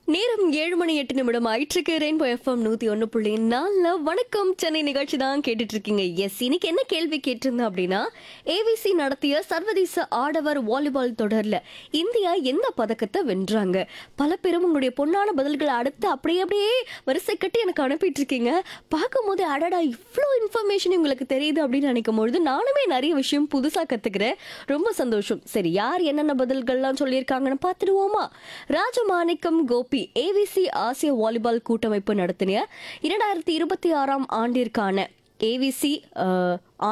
நேரம் ஏழு மணி எட்டு நிமிடம் ஆயிட்டிருக்கு ரெயின்போ எஃப்எம் நூத்தி ஒன்று புள்ளி நாலுல வணக்கம் சென்னை நிகழ்ச்சி தான் கேட்டுட்டு இருக்கீங்க எஸ் இன்னைக்கு என்ன கேள்வி கேட்டிருந்தேன் அப்படின்னா ஏவிசி நடத்திய சர்வதேச ஆடவர் வாலிபால் தொடர்ல இந்தியா எந்த பதக்கத்தை வென்றாங்க பல பேரும் உங்களுடைய பொன்னான பதில்களை அடுத்து அப்படியே அப்படியே வரிசை கட்டி எனக்கு அனுப்பிட்டு இருக்கீங்க பார்க்கும்போது அடடா இவ்வளோ இன்ஃபர்மேஷன் உங்களுக்கு தெரியுது அப்படின்னு நினைக்கும் பொழுது நானுமே நிறைய விஷயம் புதுசா கத்துக்கிறேன் ரொம்ப சந்தோஷம் சரி யார் என்னென்ன பதில்கள்லாம் சொல்லியிருக்காங்கன்னு பார்த்துடுவோமா ராஜமாணிக்கம் கோபி ஏவிசி ஆசிய வாலிபால் கூட்டமைப்பு நடத்தின இரண்டாயிரத்தி இருபத்தி ஆறாம் ஆண்டிற்கான ஏவிசி